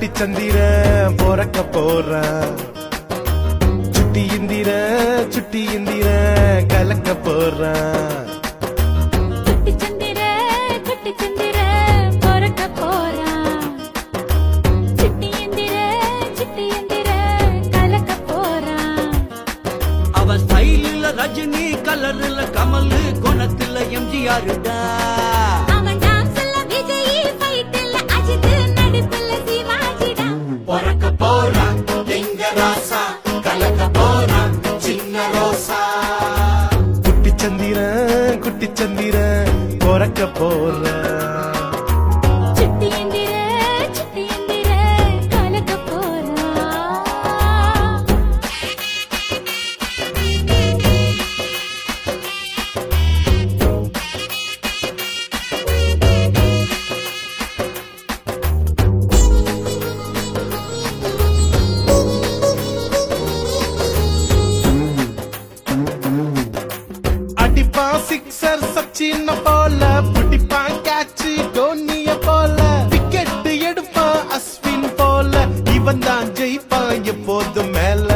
குட்டி சந்திர பிறக்க போறான் சுட்டி இந்திர சுட்டி இந்திர கலக்க போறான் குட்டி சந்திர குட்டி சந்திர பொறக்க போறான் சிட்டி எந்திர சிட்டி எந்திர கலக்க போறான் அவன் ஸ்டைலில் ரஜினி கலர்ல கமல் குணத்துல எம்ஜிஆருடா அவன் டான்ஸ்ல விஜய் ஃபைட்ல அஜித் நடிப்புல சிவாஜிடா பொறக்க போறான் எங்க ராசா கலக்க போறான் சின்ன ரோசா குட்டி சந்திர குட்டி சந்திர பிறக்க போறான் சிட்டி எந்திர சிட்டி எந்திர கலக்க போறான் அடிப்பான் சிக்ஸர் சச்சின போல பிடிப்பான் கேட்சி டோனிய போல விக்கெட் எடுப்பான் அஸ்வின் போல இவன் தான் ஜெயிப்பான் எப்போதும் மேல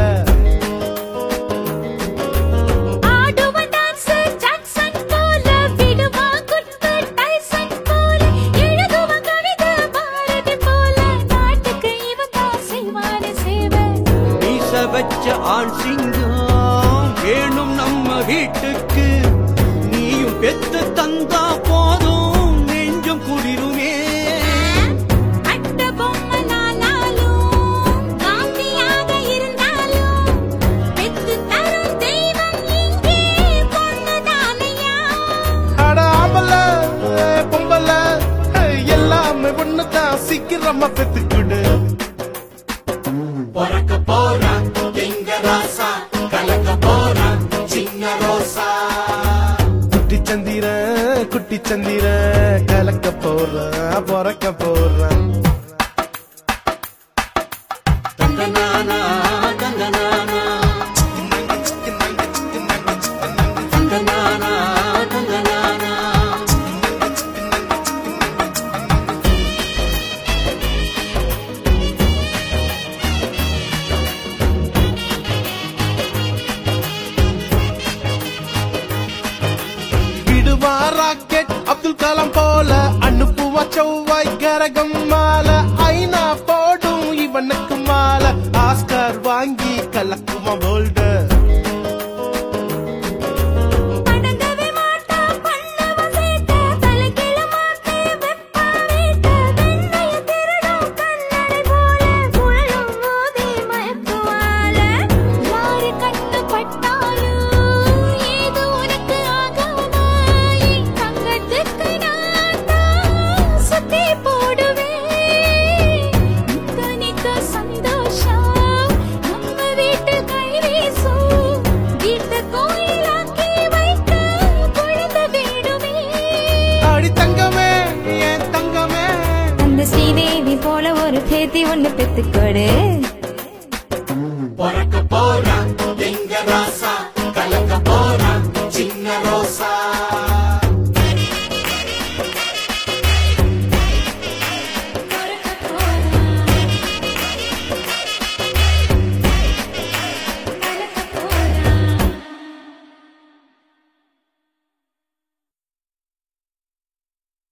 ஆடுவன் டான்ஸ் ஜாக்சன் போல விடுவான் குத்து டைசன் போல எழுதுவான் கவிதை பாரதி போல நாட்டுக்கு இவன் தான் செய்வான சேவை மீச வச்ச ஆண் சிங்கம் வேணும் நம்ம வீட்டுக்கு நீயும் பெத்து தந்தா போதும் நெஞ்சம் குளிருமே அட்ட பொம்மனானாலும் காந்தியாக இருந்தாலும் பெத்து தரும் தெய்வம் இங்கே பொண்ணுதானையா அட ஆம்பல பொம்பல எல்லாமே ஒண்ணுதான் சீக்கிரமா பெத்துக்கிடு பொறக்க போறான் எங்க ராசா கலக்க போறான் சின்ன ரோசா குட்டி சந்திர குட்டி சந்திர கலக்க போறான் பிறக்க போறான் தந்தனானா தந்தனானா தந்தனானா தந்தனானா விடுவா ராக்கெட் அப்துல் கலாம் போல அனுப்புவா செவ்வாய் கரகம் மால ஐநா போடும் இவனுக்கு மால ஆஸ்கார் வாங்கி கலக்குமா வேர்ல்டு அடங்கவே மாட்டா பண்ணவ சேட்ட தலைகீழ மாட்டே வெப்பா வீட்ட வெண்ணைய திருடும் கண்ணடை போல குழலும் மோதி மயக்குவாள யாரு கட்டுப்பட்டாலும் ஏது உனக்கு ஆகாம என் தங்கத்துக்கு நான் தான் சுத்தி போடுவேன் நித்த நித்த சந்தோஷம் நம்ம வீட்டு கை வீசும் வீட்டு கோயிலாக்கி வைக்க குழந்தை வேணுமே அடி தங்கமே என் தங்கமே அந்த ஸ்ரீதேவி போல ஒரு பேத்தி ஒண்ணு பெத்துக்கொடு பொறக்க